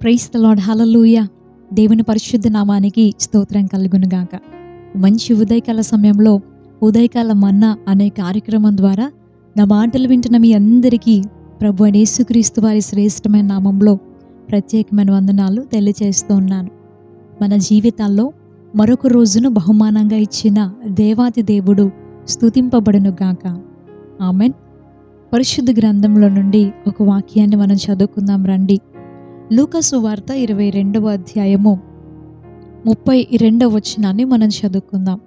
క్రైస్త lord హలలుయ దేవుని పరిశుద్ధ నామానికి స్తోత్రం కలుగునుగాక మంచి ఉదయకాల సమయంలో ఉదయకాల మన్నా అనే కార్యక్రమం ద్వారా నా మాటలు వింటున్న మీ అందరికీ ప్రభు అయిన యేసుక్రీస్తు వారి శ్రేష్టమైన నామంలో ప్రత్యేకమైన వందనాలు తెలియజేస్తూ ఉన్నాను మన జీవితాల్లో మరొక రోజును బహుమానంగా ఇచ్చిన దేవాది దేవుడు స్తుతింపబడును గాక ఆమెన్ పరిశుద్ధ గ్రంథంలో నుండి ఒక వాక్యాన్ని మనం చదువుకుందాం రండి లూకాసు వార్త ఇరవై రెండవ అధ్యాయము ముప్పై రెండవ వచనాన్ని మనం చదువుకుందాం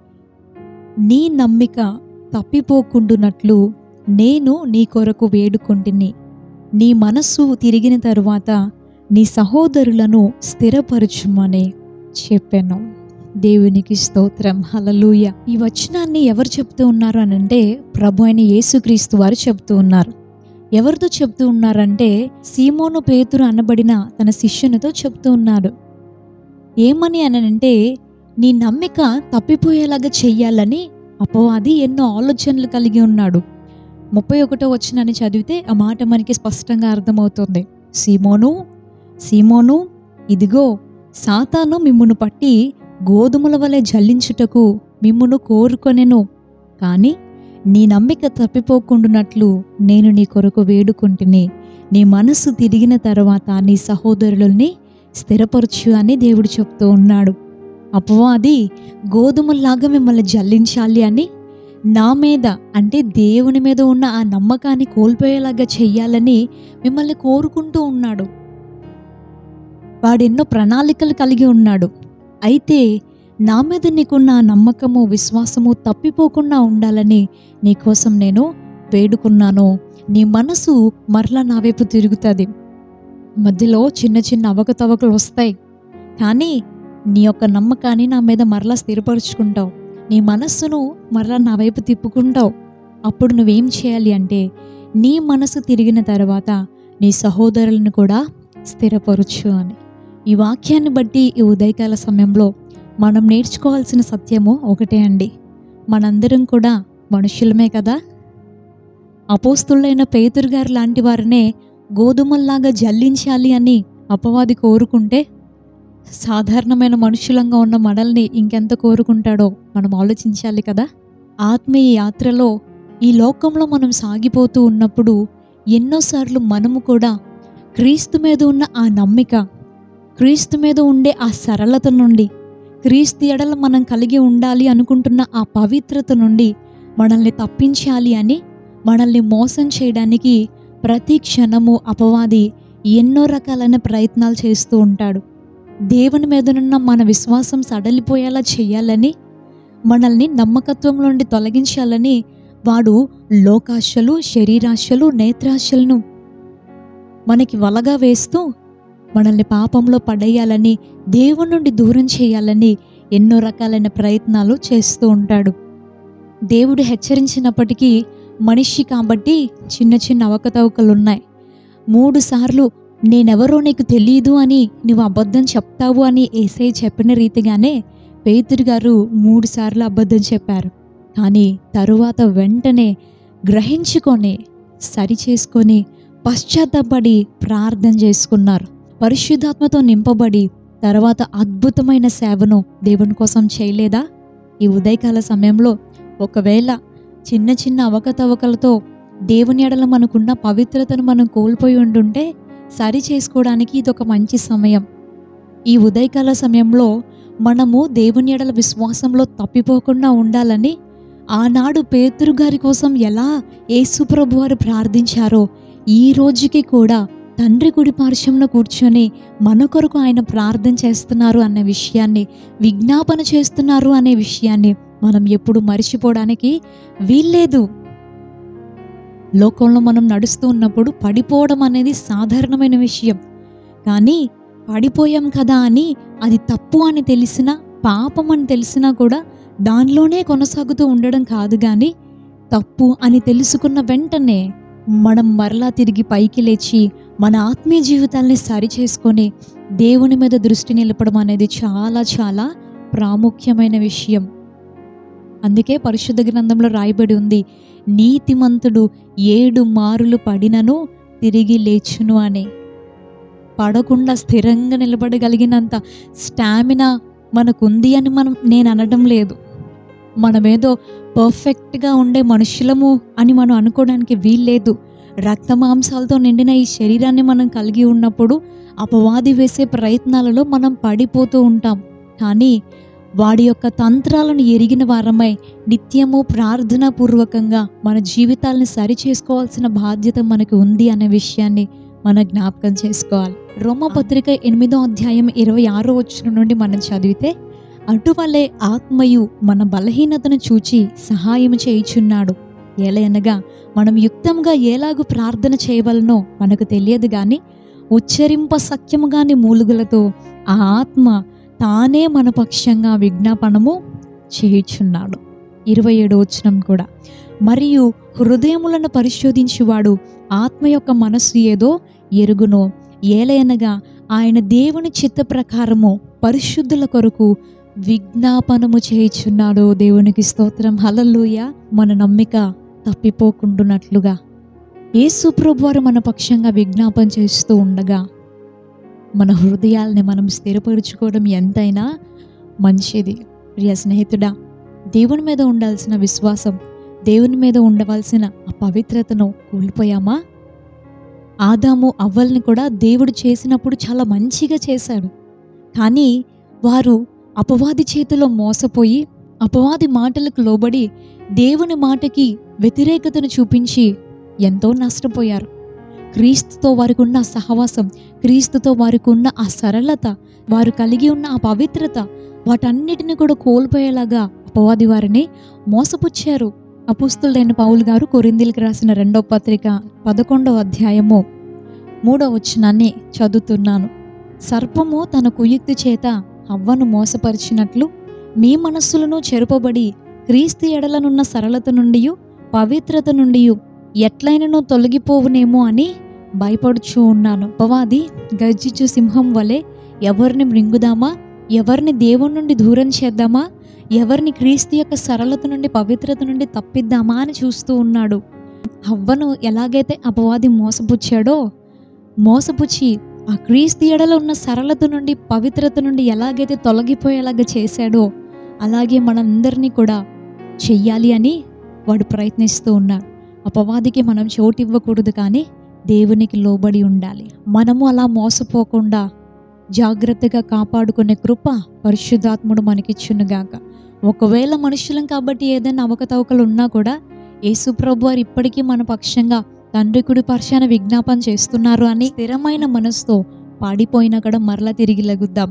నీ నమ్మిక తప్పిపోకుండునట్లు నేను నీ కొరకు వేడుకొంటిని నీ మనస్సు తిరిగిన తరువాత నీ సహోదరులను స్థిరపరచుమని చెప్పాను దేవునికి స్తోత్రం హలలుయ ఈ వచనాన్ని ఎవరు చెప్తూ ఉన్నారు అని అంటే ప్రభు అయిన యేసుక్రీస్తు వారు చెప్తూ ఉన్నారు ఎవరితో చెప్తూ ఉన్నారంటే సీమోను పేతురు అనబడిన తన శిష్యునితో చెప్తూ ఉన్నారు ఏమని అనంటే నీ నమ్మిక తప్పిపోయేలాగా చెయ్యాలని అపవాది ఎన్నో ఆలోచనలు కలిగి ఉన్నాడు ముప్పై ఒకటో వచ్చినని చదివితే ఆ మాట మనకి స్పష్టంగా అర్థమవుతుంది సీమోను సీమోను ఇదిగో సాతాను మిమ్మును పట్టి గోధుమల వలె జల్లించుటకు మిమ్మును కోరుకొనెను కానీ నీ నమ్మిక తప్పిపోకుండునట్లు నేను నీ కొరకు వేడుకుంటుని నీ మనసు తిరిగిన తర్వాత నీ సహోదరులని స్థిరపరచు అని దేవుడు చెప్తూ ఉన్నాడు అపవాది గోధుమల్లాగా మిమ్మల్ని జల్లించాలి అని నా మీద అంటే దేవుని మీద ఉన్న ఆ నమ్మకాన్ని కోల్పోయేలాగా చెయ్యాలని మిమ్మల్ని కోరుకుంటూ ఉన్నాడు వాడు ఎన్నో ప్రణాళికలు కలిగి ఉన్నాడు అయితే నా మీద నీకున్న ఆ నమ్మకము విశ్వాసము తప్పిపోకుండా ఉండాలని నీకోసం నేను వేడుకున్నాను నీ మనసు మరలా నా వైపు తిరుగుతుంది మధ్యలో చిన్న చిన్న అవకతవకలు వస్తాయి కానీ నీ యొక్క నమ్మకాన్ని నా మీద మరలా స్థిరపరుచుకుంటావు నీ మనస్సును మరలా నా వైపు తిప్పుకుంటావు అప్పుడు నువ్వేం చేయాలి అంటే నీ మనసు తిరిగిన తర్వాత నీ సహోదరులను కూడా స్థిరపరచు అని ఈ వాక్యాన్ని బట్టి ఈ ఉదయకాల సమయంలో మనం నేర్చుకోవాల్సిన సత్యము ఒకటే అండి మనందరం కూడా మనుషులమే కదా అపోస్తులైన పేతురు గారు లాంటి వారినే గోధుమల్లాగా జల్లించాలి అని అపవాది కోరుకుంటే సాధారణమైన మనుషులంగా ఉన్న మనల్ని ఇంకెంత కోరుకుంటాడో మనం ఆలోచించాలి కదా ఆత్మీయ యాత్రలో ఈ లోకంలో మనం సాగిపోతూ ఉన్నప్పుడు ఎన్నోసార్లు మనము కూడా క్రీస్తు మీద ఉన్న ఆ నమ్మిక క్రీస్తు మీద ఉండే ఆ సరళత నుండి క్రీస్తు ఎడల మనం కలిగి ఉండాలి అనుకుంటున్న ఆ పవిత్రత నుండి మనల్ని తప్పించాలి అని మనల్ని మోసం చేయడానికి ప్రతి క్షణము అపవాది ఎన్నో రకాలైన ప్రయత్నాలు చేస్తూ ఉంటాడు దేవుని మీదనున్న మన విశ్వాసం సడలిపోయేలా చేయాలని మనల్ని నమ్మకత్వం నుండి తొలగించాలని వాడు లోకాశలు శరీరాశలు నేత్రాశలను మనకి వలగా వేస్తూ మనల్ని పాపంలో పడేయాలని దేవుని నుండి దూరం చేయాలని ఎన్నో రకాలైన ప్రయత్నాలు చేస్తూ ఉంటాడు దేవుడు హెచ్చరించినప్పటికీ మనిషి కాబట్టి చిన్న చిన్న అవకతవకలు ఉన్నాయి మూడు సార్లు నేనెవరో నీకు తెలియదు అని నువ్వు అబద్ధం చెప్తావు అని ఏసై చెప్పిన రీతిగానే పేతురు గారు మూడు సార్లు అబద్ధం చెప్పారు కానీ తరువాత వెంటనే గ్రహించుకొని సరి చేసుకొని పశ్చాత్తపడి ప్రార్థన చేసుకున్నారు పరిశుద్ధాత్మతో నింపబడి తర్వాత అద్భుతమైన సేవను దేవుని కోసం చేయలేదా ఈ ఉదయకాల సమయంలో ఒకవేళ చిన్న చిన్న అవకతవకలతో దేవుని ఎడల మనకున్న పవిత్రతను మనం కోల్పోయి ఉండుంటే సరి చేసుకోవడానికి ఇది ఒక మంచి సమయం ఈ ఉదయకాల సమయంలో మనము దేవుని ఎడల విశ్వాసంలో తప్పిపోకుండా ఉండాలని ఆనాడు పేతురు గారి కోసం ఎలా యేసుప్రభు వారు ప్రార్థించారో ఈ రోజుకి కూడా తండ్రి కుడి పార్శ్వంలో కూర్చొని మన కొరకు ఆయన ప్రార్థన చేస్తున్నారు అన్న విషయాన్ని విజ్ఞాపన చేస్తున్నారు అనే విషయాన్ని మనం ఎప్పుడు మర్చిపోవడానికి వీల్లేదు లోకంలో మనం నడుస్తూ ఉన్నప్పుడు పడిపోవడం అనేది సాధారణమైన విషయం కానీ పడిపోయాం కదా అని అది తప్పు అని తెలిసినా పాపం అని తెలిసినా కూడా దానిలోనే కొనసాగుతూ ఉండడం కాదు కానీ తప్పు అని తెలుసుకున్న వెంటనే మనం మరలా తిరిగి పైకి లేచి మన ఆత్మీయ జీవితాల్ని సరి చేసుకొని దేవుని మీద దృష్టి నిలపడం అనేది చాలా చాలా ప్రాముఖ్యమైన విషయం అందుకే పరిశుద్ధ గ్రంథంలో రాయబడి ఉంది నీతిమంతుడు ఏడు మారులు పడినను తిరిగి లేచును అని పడకుండా స్థిరంగా నిలబడగలిగినంత స్టామినా మనకుంది అని మనం నేను అనడం లేదు మనమేదో పర్ఫెక్ట్గా ఉండే మనుషులము అని మనం అనుకోవడానికి వీల్లేదు రక్త మాంసాలతో నిండిన ఈ శరీరాన్ని మనం కలిగి ఉన్నప్పుడు అపవాది వేసే ప్రయత్నాలలో మనం పడిపోతూ ఉంటాం కానీ వాడి యొక్క తంత్రాలను ఎరిగిన వారమై నిత్యము ప్రార్థనా పూర్వకంగా మన జీవితాలను సరి చేసుకోవాల్సిన బాధ్యత మనకు ఉంది అనే విషయాన్ని మనం జ్ఞాపకం చేసుకోవాలి రోమపత్రిక ఎనిమిదో అధ్యాయం ఇరవై ఆరో వచ్చిన నుండి మనం చదివితే అటువలే ఆత్మయు మన బలహీనతను చూచి సహాయం చేయుచున్నాడు ఏలయనగా మనం యుక్తంగా ఎలాగూ ప్రార్థన చేయవలనో మనకు తెలియదు కానీ ఉచ్చరింప సఖ్యముగాని మూలుగులతో ఆ ఆత్మ తానే మన పక్షంగా విజ్ఞాపనము చేయుచున్నాడు ఇరవై ఏడు వచనం కూడా మరియు హృదయములను పరిశోధించువాడు ఆత్మ యొక్క మనస్సు ఏదో ఎరుగునో ఏలయనగా ఆయన దేవుని చిత్త ప్రకారము పరిశుద్ధుల కొరకు విజ్ఞాపనము చేయుచున్నాడు దేవునికి స్తోత్రం హలలుయ మన నమ్మిక తప్పిపోకుండునట్లుగా యేసు ప్రభువారు మన పక్షంగా విజ్ఞాపన చేస్తూ ఉండగా మన హృదయాల్ని మనం స్థిరపరుచుకోవడం ఎంతైనా మంచిది ప్రియ స్నేహితుడా దేవుని మీద ఉండాల్సిన విశ్వాసం దేవుని మీద ఉండవలసిన ఆ పవిత్రతను కోల్పోయామా ఆదాము అవ్వల్ని కూడా దేవుడు చేసినప్పుడు చాలా మంచిగా చేశాడు కానీ వారు అపవాది చేతిలో మోసపోయి అపవాది మాటలకు లోబడి దేవుని మాటకి వ్యతిరేకతను చూపించి ఎంతో నష్టపోయారు క్రీస్తుతో వారికి ఉన్న సహవాసం క్రీస్తుతో వారికి ఉన్న ఆ సరళత వారు కలిగి ఉన్న ఆ పవిత్రత వాటన్నిటిని కూడా కోల్పోయేలాగా అపవాది వారిని మోసపుచ్చారు అపుస్తులైన పౌలు గారు కొరిందీలకు రాసిన రెండో పత్రిక పదకొండవ అధ్యాయము మూడో వచనాన్ని చదువుతున్నాను సర్పము తన కుయుక్తి చేత అవ్వను మోసపరిచినట్లు మీ మనస్సులను చెరుపబడి క్రీస్తు ఎడలనున్న సరళత నుండి పవిత్రత నుండి ఎట్లయినను తొలగిపోవునేమో అని భయపడుచూ ఉన్నాను అపవాది గర్జించు సింహం వలె ఎవరిని మృంగుదామా ఎవరిని దేవుని నుండి దూరం చేద్దామా ఎవరిని క్రీస్తు యొక్క సరళత నుండి పవిత్రత నుండి తప్పిద్దామా అని చూస్తూ ఉన్నాడు అవ్వను ఎలాగైతే అపవాది మోసపుచ్చాడో మోసపుచ్చి ఆ క్రీస్తు ఎడలో ఉన్న సరళత నుండి పవిత్రత నుండి ఎలాగైతే తొలగిపోయేలాగా చేశాడో అలాగే మనందరినీ కూడా చెయ్యాలి అని వాడు ప్రయత్నిస్తూ ఉన్నాడు అపవాదికి మనం చోటు ఇవ్వకూడదు కానీ దేవునికి లోబడి ఉండాలి మనము అలా మోసపోకుండా జాగ్రత్తగా కాపాడుకునే కృప పరిశుద్ధాత్ముడు మనకిచ్చునుగాక ఒకవేళ మనుషులం కాబట్టి ఏదైనా అవకతవకలు ఉన్నా కూడా యేసుప్రభు వారు ఇప్పటికీ మన పక్షంగా తండ్రి కుడి పర్శాన విజ్ఞాపన చేస్తున్నారు అని స్థిరమైన మనసుతో పాడిపోయినా కూడా మరలా తిరిగి లెగుద్దాం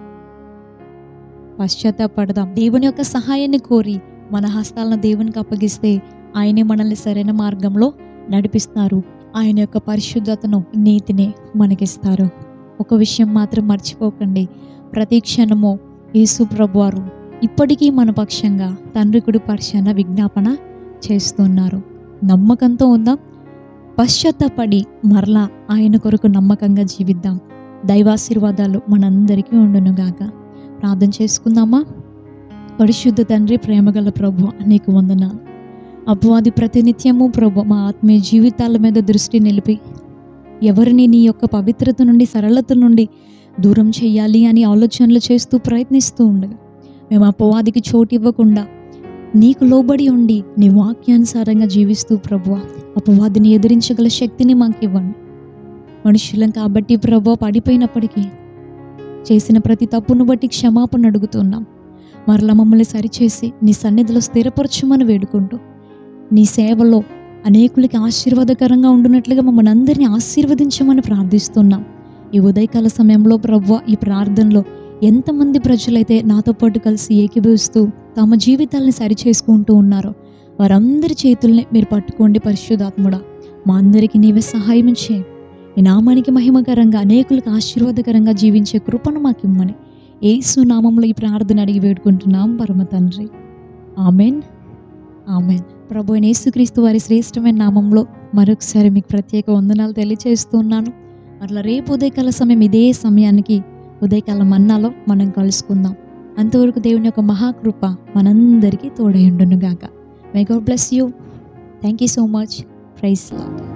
పశ్చాత్తాపడదాం దేవుని యొక్క సహాయాన్ని కోరి మన హస్తాలను దేవునికి అప్పగిస్తే ఆయనే మనల్ని సరైన మార్గంలో నడిపిస్తారు ఆయన యొక్క పరిశుద్ధతను నీతిని మనకిస్తారు ఒక విషయం మాత్రం మర్చిపోకండి ప్రతి క్షణము యేసు ప్రభువారు ఇప్పటికీ మన పక్షంగా తండ్రి కుడి పర్శాన విజ్ఞాపన చేస్తున్నారు నమ్మకంతో ఉందాం పశ్చాత్తపడి మరలా ఆయన కొరకు నమ్మకంగా జీవిద్దాం దైవాశీర్వాదాలు మనందరికీ ఉండునుగాక ప్రార్థన చేసుకుందామా పరిశుద్ధ తండ్రి ప్రేమగల ప్రభు నీకు వందనాలు అపవాది ప్రతినిత్యము ప్రభు మా ఆత్మీయ జీవితాల మీద దృష్టి నిలిపి ఎవరిని నీ యొక్క పవిత్రత నుండి సరళత నుండి దూరం చేయాలి అని ఆలోచనలు చేస్తూ ప్రయత్నిస్తూ ఉండగా మేము అపవాదికి చోటు ఇవ్వకుండా నీకు లోబడి ఉండి నీ వాక్యానుసారంగా జీవిస్తూ ప్రభు అపవాదిని ఎదిరించగల శక్తిని మాకు ఇవ్వండి మనుషులం కాబట్టి ప్రభు పడిపోయినప్పటికీ చేసిన ప్రతి తప్పును బట్టి క్షమాపణ అడుగుతున్నాం మరలా మమ్మల్ని సరిచేసి నీ సన్నిధిలో స్థిరపరచమని వేడుకుంటూ నీ సేవలో అనేకులకి ఆశీర్వాదకరంగా ఉండునట్లుగా మమ్మల్ని అందరినీ ఆశీర్వదించమని ప్రార్థిస్తున్నాం ఈ ఉదయకాల సమయంలో ప్రభు ఈ ప్రార్థనలో ఎంతమంది ప్రజలైతే నాతో పాటు కలిసి ఏకీభవిస్తూ తమ జీవితాల్ని సరిచేసుకుంటూ ఉన్నారో వారందరి చేతుల్ని మీరు పట్టుకోండి పరిశుద్ధాత్ముడా మా అందరికీ నీవే సహాయం చేయండి ఈ నామానికి మహిమకరంగా అనేకులకు ఆశీర్వాదకరంగా జీవించే కృపను మాకు ఇమ్మని ఏసు నామంలో ఈ ప్రార్థన అడిగి వేడుకుంటున్నాం పరమ తండ్రి ఆమెన్ ఆమెన్ ప్రభు అయిన యేసుక్రీస్తు వారి శ్రేష్టమైన నామంలో మరొకసారి మీకు ప్రత్యేక వందనాలు తెలియజేస్తున్నాను మరలా రేపు ఉదయకాల సమయం ఇదే సమయానికి ఉదయకాల మన్నాలో మనం కలుసుకుందాం అంతవరకు దేవుని యొక్క మహాకృప మనందరికీ తోడై ఉండును గాక may God bless you thank you so much praise lord